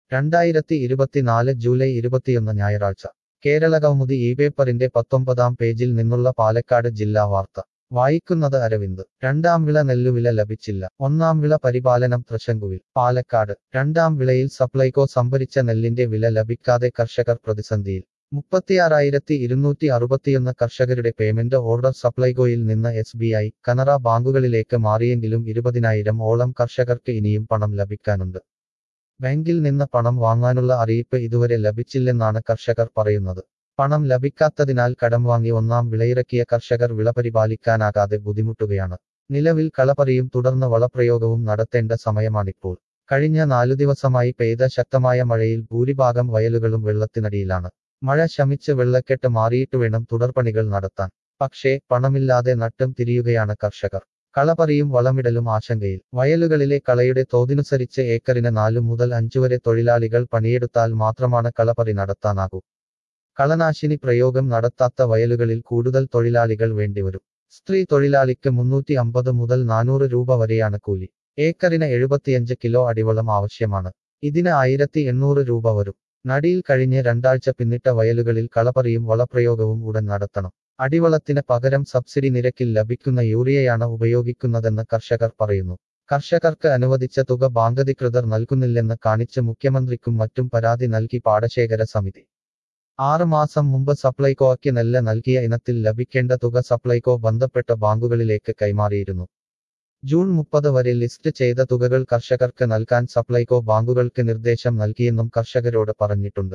രണ്ടായിരത്തി ഇരുപത്തിനാല് ജൂലൈ ഇരുപത്തിയൊന്ന് ഞായറാഴ്ച കേരള കൗമുദി ഈ പേപ്പറിന്റെ പത്തൊമ്പതാം പേജിൽ നിന്നുള്ള പാലക്കാട് ജില്ലാ വാർത്ത വായിക്കുന്നത് അരവിന്ദ് രണ്ടാം വിള നെല്ലുവില ലഭിച്ചില്ല ഒന്നാം വിള പരിപാലനം തൃശങ്കുവിൽ പാലക്കാട് രണ്ടാം വിളയിൽ സപ്ലൈകോ സംഭരിച്ച നെല്ലിന്റെ വില ലഭിക്കാതെ കർഷകർ പ്രതിസന്ധിയിൽ മുപ്പത്തിയാറായിരത്തി ഇരുന്നൂറ്റി അറുപത്തിയൊന്ന് കർഷകരുടെ പേയ്മെന്റ് ഓർഡർ സപ്ലൈകോയിൽ നിന്ന് എസ് ബി ഐ കനറ ബാങ്കുകളിലേക്ക് മാറിയെങ്കിലും ഇരുപതിനായിരം ഓളം കർഷകർക്ക് ഇനിയും പണം ലഭിക്കാനുണ്ട് ബാങ്കിൽ നിന്ന് പണം വാങ്ങാനുള്ള അറിയിപ്പ് ഇതുവരെ ലഭിച്ചില്ലെന്നാണ് കർഷകർ പറയുന്നത് പണം ലഭിക്കാത്തതിനാൽ കടം വാങ്ങി ഒന്നാം വിളയിറക്കിയ കർഷകർ വിള പരിപാലിക്കാനാകാതെ ബുദ്ധിമുട്ടുകയാണ് നിലവിൽ കളപറിയും തുടർന്ന് വളപ്രയോഗവും നടത്തേണ്ട സമയമാണിപ്പോൾ കഴിഞ്ഞ നാലു ദിവസമായി പെയ്ത ശക്തമായ മഴയിൽ ഭൂരിഭാഗം വയലുകളും വെള്ളത്തിനടിയിലാണ് മഴ ശമിച്ച് വെള്ളക്കെട്ട് മാറിയിട്ട് വേണം തുടർപണികൾ നടത്താൻ പക്ഷേ പണമില്ലാതെ നട്ടം തിരിയുകയാണ് കർഷകർ കളപറിയും വളമിടലും ആശങ്കയിൽ വയലുകളിലെ കളയുടെ തോതിനനുസരിച്ച് ഏക്കറിന് നാലു മുതൽ അഞ്ചു വരെ തൊഴിലാളികൾ പണിയെടുത്താൽ മാത്രമാണ് കളപറി നടത്താനാകൂ കളനാശിനി പ്രയോഗം നടത്താത്ത വയലുകളിൽ കൂടുതൽ തൊഴിലാളികൾ വേണ്ടിവരും സ്ത്രീ തൊഴിലാളിക്ക് മുന്നൂറ്റി അമ്പത് മുതൽ നാനൂറ് രൂപ വരെയാണ് കൂലി ഏക്കറിന് എഴുപത്തിയഞ്ച് കിലോ അടിവളം ആവശ്യമാണ് ഇതിന് ആയിരത്തി എണ്ണൂറ് രൂപ വരും നടിയിൽ കഴിഞ്ഞ് രണ്ടാഴ്ച പിന്നിട്ട വയലുകളിൽ കളപറിയും വളപ്രയോഗവും ഉടൻ നടത്തണം അടിവളത്തിന് പകരം സബ്സിഡി നിരക്കിൽ ലഭിക്കുന്ന യൂറിയയാണ് ഉപയോഗിക്കുന്നതെന്ന് കർഷകർ പറയുന്നു കർഷകർക്ക് അനുവദിച്ച തുക ബാങ്കധികൃതർ നൽകുന്നില്ലെന്ന് കാണിച്ച് മുഖ്യമന്ത്രിക്കും മറ്റും പരാതി നൽകി പാടശേഖര സമിതി ആറ് മാസം മുമ്പ് സപ്ലൈകോയ്ക്ക് നെല്ല് നൽകിയ ഇനത്തിൽ ലഭിക്കേണ്ട തുക സപ്ലൈകോ ബന്ധപ്പെട്ട ബാങ്കുകളിലേക്ക് കൈമാറിയിരുന്നു ജൂൺ മുപ്പത് വരെ ലിസ്റ്റ് ചെയ്ത തുകകൾ കർഷകർക്ക് നൽകാൻ സപ്ലൈകോ ബാങ്കുകൾക്ക് നിർദ്ദേശം നൽകിയെന്നും കർഷകരോട് പറഞ്ഞിട്ടുണ്ട്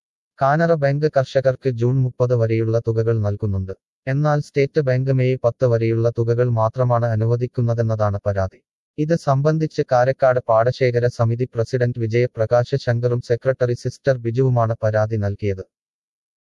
കാനറ ബാങ്ക് കർഷകർക്ക് ജൂൺ മുപ്പത് വരെയുള്ള തുകകൾ നൽകുന്നുണ്ട് എന്നാൽ സ്റ്റേറ്റ് ബാങ്ക് മെയ് പത്ത് വരെയുള്ള തുകകൾ മാത്രമാണ് അനുവദിക്കുന്നതെന്നതാണ് പരാതി ഇത് സംബന്ധിച്ച് കാരക്കാട് പാടശേഖര സമിതി പ്രസിഡന്റ് വിജയപ്രകാശ് ശങ്കറും സെക്രട്ടറി സിസ്റ്റർ ബിജുവുമാണ് പരാതി നൽകിയത്